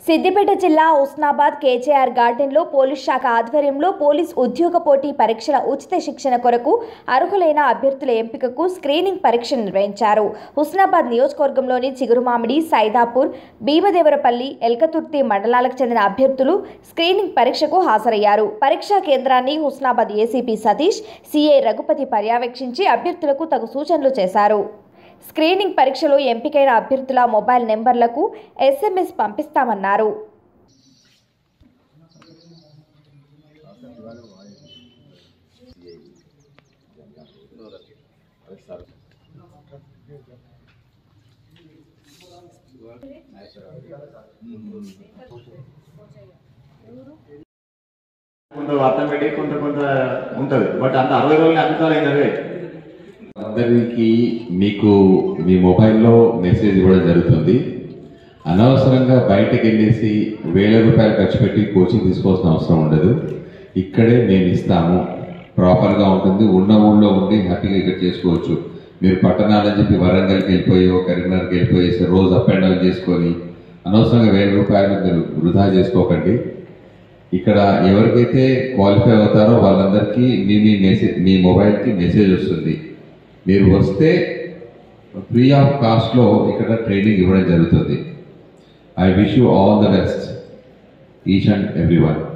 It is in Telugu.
సిద్దిపేట జిల్లా ఉస్నాబాద్ కేజేఆర్ గార్డెన్లో పోలీస్ శాఖ ఆధ్వర్యంలో పోలీస్ ఉద్యోగ పోటీ పరీక్షల ఉచిత శిక్షణ కొరకు అర్హులైన అభ్యర్థుల ఎంపికకు స్క్రీనింగ్ పరీక్ష నిర్వహించారు హుస్నాబాద్ నియోజకవర్గంలోని చిగురుమామిడి సైదాపూర్ భీమదేవరపల్లి ఎల్కతుర్తి మండలాలకు చెందిన అభ్యర్థులు స్క్రీనింగ్ పరీక్షకు హాజరయ్యారు పరీక్షా కేంద్రాన్ని హుస్నాబాద్ ఏసీపీ సతీష్ సిఐ రఘుపతి పర్యవేక్షించి అభ్యర్థులకు తగు సూచనలు చేశారు స్క్రీనింగ్ పరీక్షలో ఎంపికైన అభ్యర్థుల మొబైల్ నెంబర్లకు ఎస్ఎంఎస్ పంపిస్తామన్నారు కొంత ఆటోమేటిక్ కొంత కొంత ఉంటుంది బట్ అంత అరవై రోజులు అద్భుతాలు అయినవే అందరికి మీకు మీ మొబైల్లో మెసేజ్ ఇవ్వడం జరుగుతుంది అనవసరంగా బయటకు వెళ్ళేసి వేల రూపాయలు ఖర్చు పెట్టి కోచింగ్ తీసుకోవాల్సిన అవసరం ఉండదు ఇక్కడే మేము ఇస్తాము ప్రాపర్గా ఉంటుంది ఉన్న ఊళ్ళో ఉండి హ్యాపీగా ఇక్కడ చేసుకోవచ్చు మీరు పట్టణాలని చెప్పి వరంగల్కి వెళ్ళిపోయో కరీంనగర్కి వెళ్ళిపోయేసి రోజు అప్ అండ్ డౌన్ చేసుకొని అనవసరంగా వేల రూపాయలు మీరు వృధా చేసుకోకండి ఇక్కడ ఎవరికైతే క్వాలిఫై అవుతారో వాళ్ళందరికీ మీ మీ మెసేజ్ మీ మొబైల్కి మెసేజ్ వస్తుంది మీరు వస్తే ఫ్రీ ఆఫ్ కాస్ట్లో ఇక్కడ ట్రైనింగ్ ఇవ్వడం జరుగుతుంది I wish you all the best each and every one